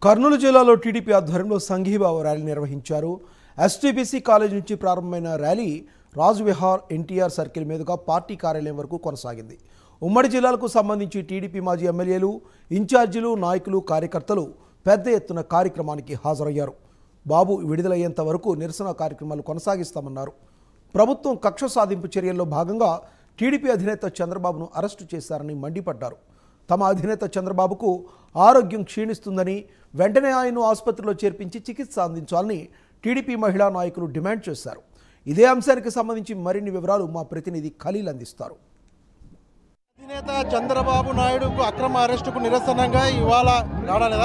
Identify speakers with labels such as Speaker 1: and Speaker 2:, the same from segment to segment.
Speaker 1: కర్నూలు జిల్లాలో టీడీపీ ఆధ్వర్యంలో సంఘీభావ ర్యాలీ నిర్వహించారు ఎస్టీబీసీ కాలేజ్ నుంచి ప్రారంభమైన ర్యాలీ రాజ్విహార్ ఎన్టీఆర్ సర్కిల్ మీదుగా పార్టీ కార్యాలయం వరకు కొనసాగింది ఉమ్మడి జిల్లాలకు సంబంధించి టీడీపీ మాజీ ఎమ్మెల్యేలు ఇన్ఛార్జీలు నాయకులు కార్యకర్తలు పెద్ద ఎత్తున కార్యక్రమానికి హాజరయ్యారు బాబు విడుదలయ్యేంత వరకు నిరసన కార్యక్రమాలు కొనసాగిస్తామన్నారు ప్రభుత్వం కక్ష సాధింపు చర్యల్లో భాగంగా టీడీపీ అధినేత చంద్రబాబును అరెస్టు చేశారని మండిపడ్డారు తమ అధినేత చంద్రబాబుకు ఆరోగ్యం క్షీణిస్తుందని వెంటనే ఆయన్ను ఆసుపత్రిలో చేర్పించి చికిత్స అందించాలని టీడీపీ మహిళా నాయకులు డిమాండ్ చేశారు ఇదే అంశానికి సంబంధించి మరిన్ని వివరాలు మా ప్రతినిధి ఖలీల్ అందిస్తారు
Speaker 2: అధినేత చంద్రబాబు నాయుడుకు అక్రమ అరెస్టుకు నిరసనగా ఇవాళ రావడాలేదా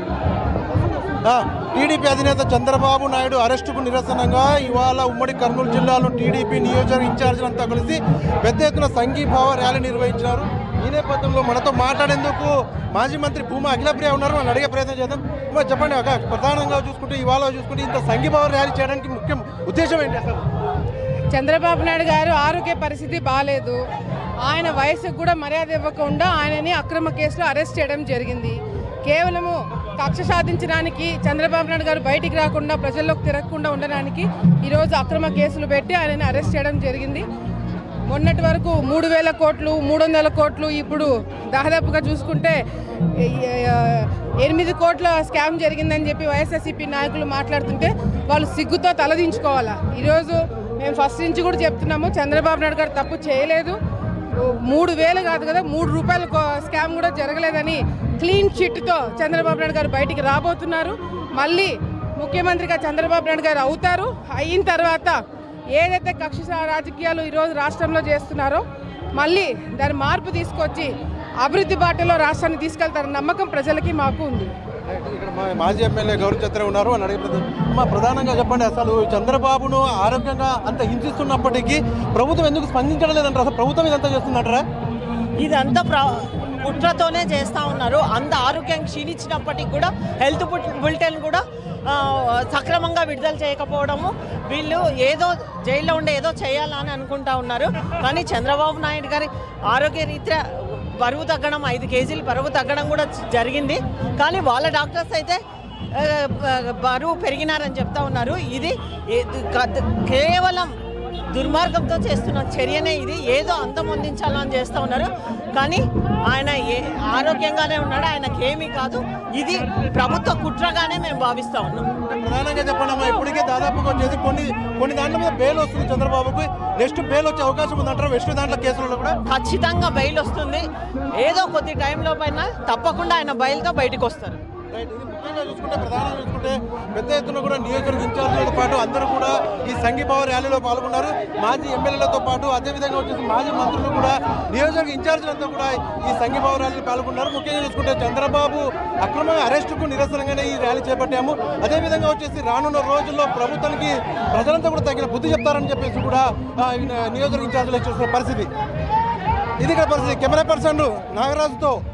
Speaker 2: ఆ, టీడీపీ అధినేత చంద్రబాబు నాయుడు అరెస్టుకు నిరసనగా ఇవాళ ఉమ్మడి కర్నూలు జిల్లాలో టీడీపీ నియోజక ఇన్ఛార్జీలంతా కలిసి పెద్ద ఎత్తున సంఘీభావ ర్యాలీ నిర్వహించారు ఈ నేపథ్యంలో మనతో మాట్లాడేందుకు మాజీ మంత్రి భూమా అఖిలప్రియ ఉన్నారు అని అడిగే ప్రయత్నం చేద్దాం భూమా, చెప్పండి ఒక ప్రధానంగా చూసుకుంటే ఇవాళ చూసుకుంటే ఇంత సంఘీభావ ర్యాలీ చేయడానికి ముఖ్యం ఉద్దేశం ఏంటి అసలు
Speaker 3: చంద్రబాబు నాయుడు గారు ఆరోగ్య పరిస్థితి బాగాలేదు ఆయన వయసుకు కూడా మర్యాద ఇవ్వకుండా ఆయనని అక్రమ కేసులో అరెస్ట్ చేయడం జరిగింది కేవలము కక్ష సాధించడానికి చంద్రబాబు నాయుడు గారు బయటికి రాకుండా ప్రజల్లోకి తిరగకుండా ఉండడానికి ఈరోజు అక్రమ కేసులు పెట్టి ఆయనని అరెస్ట్ చేయడం జరిగింది మొన్నటి వరకు మూడు వేల కోట్లు మూడు వందల కోట్లు ఇప్పుడు దాదాపుగా చూసుకుంటే ఏ- ఎనిమిది కోట్ల స్కామ్ జరిగిందని చెప్పి వైఎస్ఆర్సీపీ నాయకులు మాట్లాడుతుంటే వాళ్ళు సిగ్గుతో తలదించుకోవాలా ఈరోజు మేము ఫస్ట్ నుంచి కూడా చెప్తున్నాము చంద్రబాబు నాయుడు గారు తప్పు చేయలేదు మూడు వేలు కాదు కదా మూడు రూపాయల కో- స్కామ్ కూడా జరగలేదని క్లీన్ చిట్తో చంద్రబాబు నాయుడు గారు బయటికి రాబోతున్నారు మళ్ళీ ముఖ్యమంత్రిగా చంద్రబాబు నాయుడు గారు అవుతారు అయిన తర్వాత ఏదైతే కక్ష సా- రాజకీయాలు ఈరోజు రాష్ట్రంలో చేస్తున్నారో మళ్ళీ దాని మార్పు తీసుకొచ్చి అభివృద్ధి బాటలో రాష్ట్రాన్ని తీసుకెళ్తారన్న నమ్మకం ప్రజలకి మాకు ఉంది
Speaker 2: ఇక్కడ మా మాజీ ఎమ్మెల్యే గౌరవ చంద్ర ఉన్నారు అని అడిగే ప్రతి- అమ్మా ప్రధానంగా చెప్పండి అసలు చంద్రబాబును ఆరోగ్యంగా అంత హింసిస్తున్నప్పటికీ ప్రభుత్వం ఎందుకు స్పందించడం లేదంటారు అసలు ప్రభుత్వం ఇదంతా చేస్తుందంటారా
Speaker 4: ఇదంతా ప్ర కుట్రతోనే చేస్తూ ఉన్నారు అంత ఆరోగ్యం క్షీణించినప్పటికి కూడా హెల్త్ బుల్- బులెటిన్ కూడా ఆ, సక్రమంగా విడుదల చేయకపోవడము వీళ్ళు ఏదో జైల్లో ఉండే ఏదో చేయాలని అనుకుంటా ఉన్నారు కానీ చంద్రబాబు నాయుడు గారి ఆరోగ్య రీత్యా బరువు తగ్గడం ఐదు కేజీలు బరువు తగ్గడం కూడా జరిగింది కానీ వాళ్ళ డాక్టర్స్ అయితే ఆ, బరువు పెరిగినారని చెప్తా ఉన్నారు ఇది ఏ- క- కేవలం దుర్మార్గంతో చేస్తున్న చర్యనే ఇది ఏదో అందం అందించాలని చేస్తూ ఉన్నారు కానీ ఆయన ఏ ఆరోగ్యంగానే ఉన్నాడు ఆయనకేమీ కాదు ఇది ప్రభుత్వ కుట్రగానే మేము భావిస్తూ ఉన్నాం
Speaker 2: ప్రధానంగా చెప్పండి అమ్మా ఇప్పటికే దాదాపుగా వచ్చేసి కొన్ని కొన్ని దాంట్ల మీద బెయిల్ వస్తుంది చంద్రబాబుకి నెక్స్ట్ బెయిల్ వచ్చే అవకాశం ఉందంటారు వెస్ట్ దాంట్లో కేసులలో కూడా
Speaker 4: ఖచ్చితంగా బయలు వస్తుంది ఏదో కొద్ది టైంలో పైన తప్పకుండా ఆయన బయలుతో బయటకు వస్తారు
Speaker 2: రైట్ ఇది ముఖ్యంగా చూసుకుంటే ప్రధానంగా చూసుకుంటే పెద్ద ఎత్తున కూడా నియోజకవర్గ ఇన్ఛార్జీలతో పాటు అందరూ కూడా ఈ సంఘీభావ ర్యాలీలో పాల్గొన్నారు మాజీ ఎమ్మెల్యేలతో పాటు అదేవిధంగా వచ్చేసి మాజీ మంత్రులు కూడా నియోజకవర్గ ఇన్ఛార్జీలంతా కూడా ఈ సంఘీభావ ర్యాలీలో పాల్గొన్నారు ముఖ్యంగా చూసుకుంటే చంద్రబాబు అక్రమంగా అరెస్టుకు నిరసనగానే ఈ ర్యాలీ చేపట్టాము అదేవిధంగా వచ్చేసి రానున్న రోజుల్లో ప్రభుత్వానికి ప్రజలంతా కూడా తగిన బుద్ధి చెప్తారని చెప్పేసి కూడా ఆ, ఈ నియోజకవర్గ ఇన్ఛార్జీలు చేస్తున్న పరిస్థితి ఇది ఇక్కడ పరిస్థితి కెమెరా పర్సన్ నాగరాజుతో